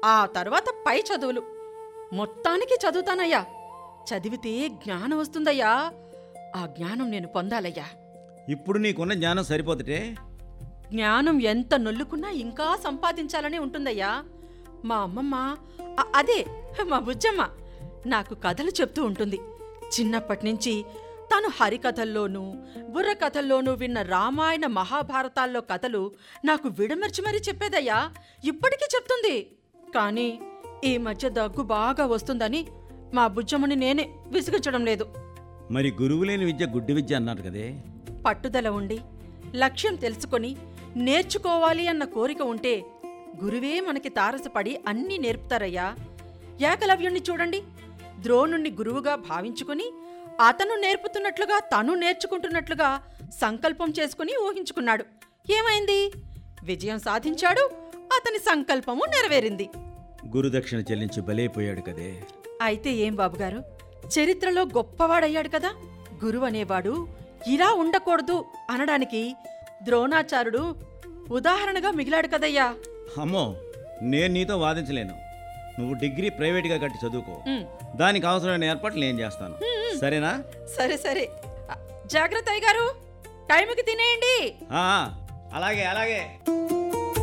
ఆ తర్వాత పై చదువులు మొత్తానికి చదువుతానయ్యా చదివితే జ్ఞానం వస్తుందయ్యా ఆ జ్ఞానం నేను పొందాలయ్యా ఇప్పుడు నీకున్న జ్ఞానం సరిపోతుంటే జ్ఞానం ఎంత నొల్లుకున్నా ఇంకా సంపాదించాలనే ఉంటుందయ్యా మా అమ్మమ్మ అ- అదే మా బుజ్జమ్మ నాకు కథలు చెప్తూ ఉంటుంది చిన్నప్పటి నుంచి తాను హరికథల్లోనూ బుర్ర కథల్లోనూ విన్న రామాయణ మహాభారతాల్లో కథలు నాకు విడమర్చి మరీ చెప్పేదయ్యా ఇప్పటికీ చెప్తుంది కానీ ఈ మధ్య దగ్గు బాగా వస్తుందని మా బుజ్జమ్మని నేనే విసిగించడం లేదు మరి గురువు లేని విద్య గుడ్డి విద్య అన్నారు కదే పట్టుదల ఉండి లక్ష్యం తెలుసుకొని నేర్చుకోవాలి అన్న కోరిక ఉంటే గురువే మనకి తారసపడి అన్నీ నేర్పుతారయ్యా ఏకలవ్యుణ్ణి చూడండి ద్రోణుణ్ణి గురువుగా భావించుకుని అతను నేర్పుతున్నట్లుగా తను నేర్చుకుంటున్నట్లుగా సంకల్పం చేసుకుని ఊహించుకున్నాడు ఏమైంది విజయం సాధించాడు అతని సంకల్పము నెరవేరింది గురుదక్షిణ చెల్లించి బలైపోయాడు కదే అయితే ఏం బాబుగారు చరిత్రలో గొప్పవాడయ్యాడు కదా గురువు అనేవాడు ఇలా ఉండకూడదు అనడానికి ద్రోణాచార్యుడు ఉదాహరణగా మిగిలాడు కదయ్యా అమ్మో నేను నీతో వాదించలేను నువ్వు డిగ్రీ ప్రైవేట్గా కట్టి చదువుకో ఉమ్, దానికి అవసరమైన ఏర్పాట్లు నేను చేస్తాను సరేనా సరే సరే అ, జాగ్రత్త అయ్యగారు టైంకి తినేయండి ఆ, అలాగే అలాగే